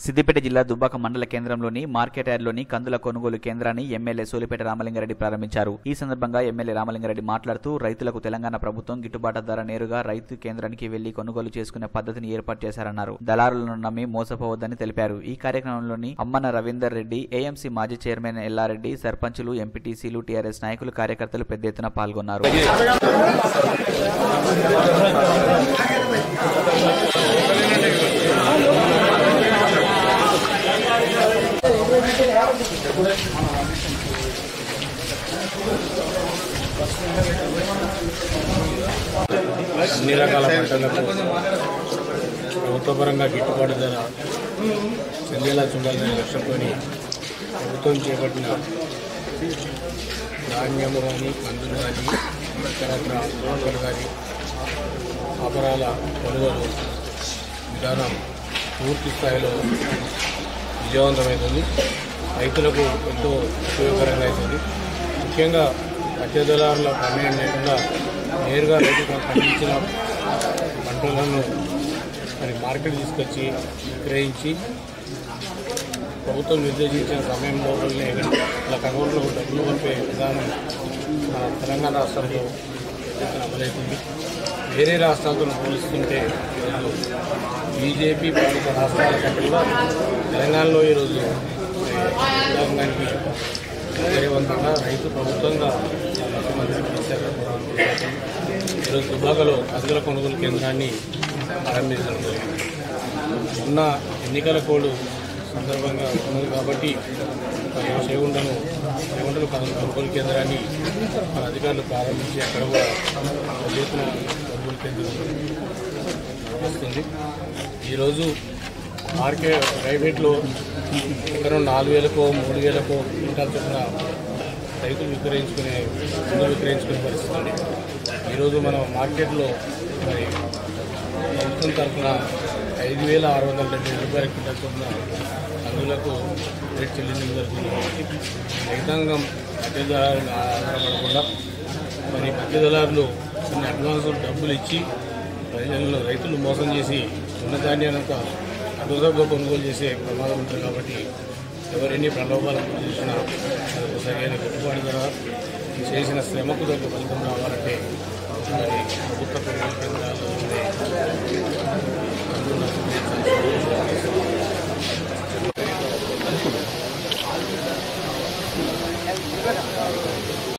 సిద్దిపేట జిల్లా దుబ్బాక మండల కేంద్రంలోని మార్కెట్ యార్డ్లోని కందుల కొనుగోలు కేంద్రాన్ని ఎమ్మెల్యే సోలిపేట రామలింగారెడ్డి ప్రారంభించారు ఈ సందర్భంగా ఎమ్మెల్యే రామలింగారెడ్డి మాట్లాడుతూ రైతులకు తెలంగాణ ప్రభుత్వం గిట్టుబాటు ధర నేరుగా రైతు కేంద్రానికి వెళ్లి కొనుగోలు చేసుకునే పద్ధతిని ఏర్పాటు చేశారన్నారు దళారులను నమ్మి మోసపోవద్దని తెలిపారు ఈ కార్యక్రమంలోని అమ్మన రవీందర్ రెడ్డి ఏఎంసీ మాజీ చైర్మన్ ఎల్లారెడ్డి సర్పంచులు ఎంపీటీసీలు టీఆర్ఎస్ నాయకులు కార్యకర్తలు పెద్ద ఎత్తున పాల్గొన్నారు అన్ని రకాల పంటలకు ప్రభుత్వపరంగా గిట్టుబాటు ధర చెందేలా చూడాలనే లక్ష్యంతో ప్రభుత్వం చేపట్టిన ధాన్యము కానీ మందులు కానీ ఇతరత్ర లోకలు కానీ ఆపరాల కొనుగోలు విధానం పూర్తి స్థాయిలో విజయవంతమవుతుంది రైతులకు ఎంతో ఉపయోగకరంగా అవుతుంది ముఖ్యంగా మధ్యదళారుల ప్రమేయం లేకుండా నేరుగా రైతుకు పండించిన పంటలను మరి మార్కెట్ తీసుకొచ్చి విక్రయించి ప్రభుత్వం నిర్దేశించిన సమయం లోపలనే ఇలా అకౌంట్లో డబ్బులు పంపే విధానం మన తెలంగాణ రాష్ట్రంలో ఎత్తున అమలవుతుంది వేరే రాష్ట్రాలతో పోలిస్తుంటే ఈరోజు బీజేపీ పాలిత రాష్ట్రాల కంటే కూడా తెలంగాణలో ఈరోజు రైతాంగానికి విజయవంతంగా రైతు ప్రభుత్వంగా ముఖ్యమంత్రి కేసీఆర్ గారు చేశారు. ఈరోజు దుబాకలో కందుల కొనుగోలు కేంద్రాన్ని ప్రారంభించడం జరిగింది ఉన్న ఎన్నికల కోడ్ సందర్భంగా ఉన్నది కాబట్టి మరి చేగుండను చేగుండలు కందుల కొనుగోలు కేంద్రాన్ని మన అధికారులు ప్రారంభించి అక్కడ కూడా పెద్ద ఎత్తున కొనుగోలు కేంద్రం వస్తుంది ఈరోజు మార్కెట్ ప్రైవేట్లో ఎకరం నాలుగు వేలకో మూడు వేలకో క్వింటాల్ చొప్పున రైతులు విక్రయించుకునే ముందు విక్రయించుకునే పరిస్థితి ఉంది ఈరోజు మనం మార్కెట్లో మరి ప్రభుత్వం తరఫున ఐదు వేల ఆరు వందల డెబ్బై రూపాయల క్వింటాల్ చొప్పున అందులకు రేట్ చెల్లించడం జరుగుతుంది కాబట్టి రైతాంగం మధ్య దళాలను ఆధారపడకుండా మరి మధ్య దళారులు కొన్ని అడ్వాన్స్ డబ్బులు ఇచ్చి ప్రజలను రైతులు మోసం చేసి ఉన్న ధాన్యానంతా అదుపుగా కొనుగోలు చేసే ప్రమాదం ఉంటుంది కాబట్టి ఎవరెన్ని ప్రలోభాలకు చేసినా మనకు సరైన గిట్టుబాటు ధర చేసిన శ్రమకు తగ్గ ఫలితం రావాలంటే